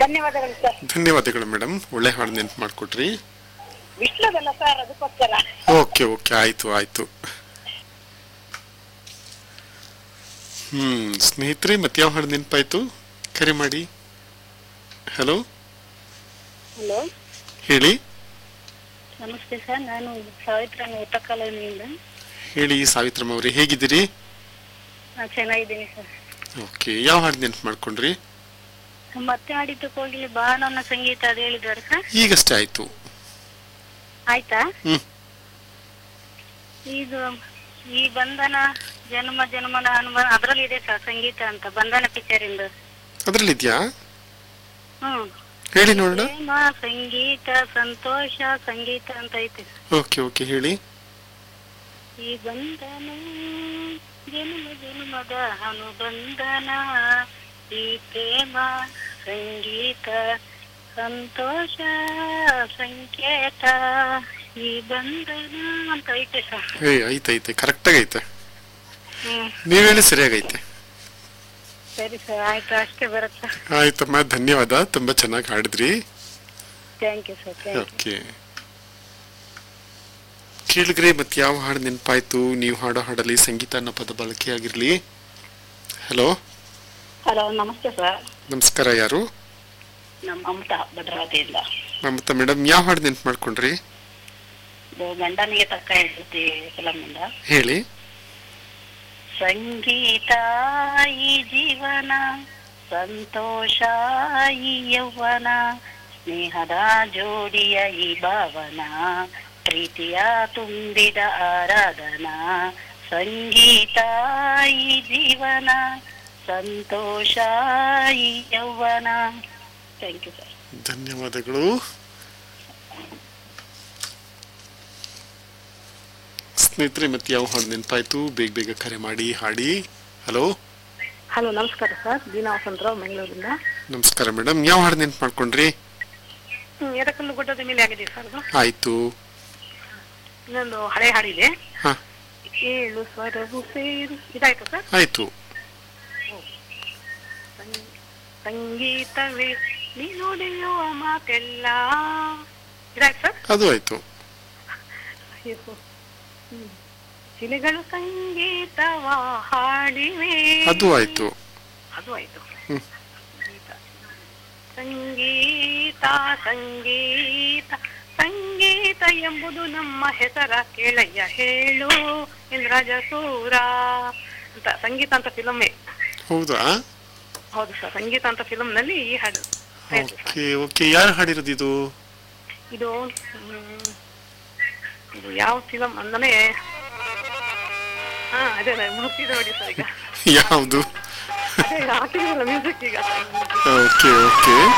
ಧನ್ಯವಾದಗಳು ಸರ್ ಧನ್ಯವಾದಗಳು ಮೇಡಮ್ ಒಳ್ಳೆ ಹಾಡು ನೆನ್ಪು ಮಾಡಿಕೊಟ್ರಿ ವಿಷ್ಣುದಲ್ಲ ಸರ್ ಅದಕ್ಕೋಸ್ಕರ ಓಕೆ ಓಕೆ ಆಯ್ತು ಆಯ್ತು ಹ್ಮ್ ಸ್ನೇಹಿತರೆ ಮತ್ತೆ ಯಾವ ಹಾಡು ನೆನಪಾಯ್ತು ಕರೆ ಮಾಡಿ ಹಲೋ ಹಲೋ ಹೇಳಿ ನಮಸ್ತೆ ಸರ್ ನಾನು ಸಾವಿತ್ರ ಊಟ ಕಾಲೋನಿಯಿಂದ ಹೇಳಿ ಸಾವಿತ್ರಮ್ಮ ಅವರೇ ಹೇಗಿದ್ದೀರಿ ನಾನು ಚೆನ್ನಾಗಿದ್ದೀನಿ ಸರ್ ಓಕೆ ಯಾವ ಹಾಡು ನೆನ್ಪು ಮಾಡ್ಕೊಂಡ್ರಿ ಮತ್ತೆ ಮಾಡಿದ್ದು ಹೋಗ್ಲಿ ಬಾ ನನ್ನ ಸಂಗೀತ ಅದು ಹೇಳಿದ್ದಾರೆ ಸರ್ ಈಗಷ್ಟೇ ಆಯ್ತು ಆಯ್ತಾ ಹ್ಮ್ ಇದು ಈ ಬಂಧನ ಜನ್ಮ ಜನ್ಮನ ಅನುಮಾನ ಅದ್ರಲ್ಲಿ ಇದೆ ಸರ್ ಸಂಗೀತ ಅಂತ ಬಂಧನ ಪಿಕ್ಚರ್ ಇಂದ ಅದ್ರಲ್ಲಿದ್ಯಾ ಹ್ಮ್ ಹೇಳಿ ನೋಡೋಣ ಪ್ರೇಮ ಸಂಗೀತ ಸಂತೋಷ ಸಂಗೀತ ಅಂತ ಐತೆ ಓಕೆ ಓಕೆ ಹೇಳಿ ಈ ಬಂಧನ ಜನ್ಮ ಜನ್ಮದ ಅನುಬಂಧನ ಈ ಪ್ರೇಮ ಸಂಗೀತ ಸಂತೋಷ ಸಂಕೇತ ಈ ಬಂಧನ ಅಂತ ಐತೆ ಸರ್ ಏ ಐತೆ ಕರೆಕ್ಟಾಗಿ ಐತೆ ಹ್ಮ್ ನೀವ್ ಹೇಳಿ ಸರಿಯಾಗೈತೆ ಸರಿ ಸರ್ ಆಯ್ತು ಅಷ್ಟೇ ಬರುತ್ತೆ ಆಯ್ತಮ್ಮ ಧನ್ಯವಾದ ತುಂಬಾ ಚೆನ್ನಾಗಿ ಹಾಡಿದ್ರಿ thank you sir thank you okay ಕೇಳಿದ್ರೆ ಮತ್ತೆ ಯಾವ ಹಾಡು ನೆನಪಾಯ್ತು ನೀವು ಹಾಡೋ ಹಾಡಲ್ಲಿ ಸಂಗೀತ ಅನ್ನೋ ಪದ ಬಳಕೆ ಆಗಿರ್ಲಿ ಹಲೋ ಹಲೋ ನಮಸ್ತೆ ಸರ್ ನಮಸ್ಕಾರ ಯಾರು ನಮ್ಮ ಮಮತಾ ಭದ್ರಾವತಿಯಿಂದ ಮಮತಾ ಮೇಡಮ್ ಯಾವ ಹಾಡು ನೆನ್ಪು ಮಾಡ್ಕೊಂಡ್ರಿ ಇದು ಗಂಡನಿಗೆ ತಕ್ಕ ಹೆಂಡತಿ ಫಿಲಮ್ ಇಂದ ಹೇಳಿ ಸಂಗೀತ ಈ ಜೀವನ ಸಂತೋಷ ಈ ಯೌವನ ಸ್ನೇಹದ ಜೋಡಿಯ ಈ ಭಾವನ ಪ್ರೀತಿಯ ತುಂಬಿದ ಆರಾಧನಾ ಸಂಗೀತ ಈ ಜೀವನ ಸಂತೋಷ ಈ ಯೌವನ ಥ್ಯಾಂಕ್ ಯು ಸರ್ ಧನ್ಯವಾದಗಳು ಸ್ನೇಹಿತರೆ ಮತ್ತೆ ಯಾವ ಹಾಡು ನೆನಪಾಯ್ತು ಬೇಗ ಬೇಗ ಕರೆ ಮಾಡಿ ಹಾಡಿ ಹಲೋ ಹಲೋ ನಮಸ್ಕಾರ ಸರ್ ದೀನಾ ವಸಂತರಾವ್ ಮಂಗಳೂರಿಂದ ನಮಸ್ಕಾರ ಮೇಡಮ್ ಯಾವ ಹಾಡು ನೆನ್ಪು ಮಾಡ್ಕೊಂಡ್ರಿ ಎಡಕಲ್ಲು ಗುಡ್ಡದ ಮೇಲೆ ಆಗಿದೆ ಸರ್ ಅದು ಆಯ್ತು ಇನ್ನೊಂದು ಹಳೆ ಹಾಡಿದೆ ಹಾ ಏಳು ಸ್ವರವು ಸೇರು ಇದಾಯ್ತು ಸರ್ ಆಯ್ತು ಸಂ- ಸಂಗೀತವೇ ನೀ ನುಡಿಯುವ ಮಾತೆಲ್ಲ ಇದಾಯ್ತು ಸರ್ ಅದು ಆಯ್ತು ಅಯ್ಯೋ. ಹ್ಮ್. ಶಿಲೆಗಳು ಸಂಗೀತವ ಹಾಡಿವೆ ಅದು ಆಯ್ತು ಅದು ಆಯ್ತು ಹ್ಮ್. ಸಂಗೀತ ಸಂಗೀತ ಸಂಗೀತ ಸಂಗೀತ ಎಂಬುದು ನಮ್ಮ ಹೆಸರ ಕೇಳಯ್ಯ ಹೇಳು ಇಂದ್ರಜ ಸೂರ ಅಂತ ಸಂಗೀತ ಅಂತ ಫಿಲಮೇ ಹೌದಾ ಹೌದು ಸರ್ ಸಂಗೀತ ಅಂತ ಫಿಲಮ್ ನಲ್ಲಿ ಈ ಹಾಡು ಆಯ್ತು ಸರ್. ಓಕೆ ಓಕೆ ಯಾರು ಹಾಡಿರೋದು ಇದು ಇದು ಹ್ಮ್, ಇದು ಯಾವ ಫಿಲಮ್ ಅಂದ್ರೆ ಹಾ ಅದೇ ಮುಗಿದ ನೋಡಿ ಸರ್ ಈಗ ಯಾವುದು ಅದೇ ಹಾಕಿದ್ರಲ್ಲ ಮ್ಯೂಸಿಕ್ ಈಗ ಓಕೆ ಓಕೆ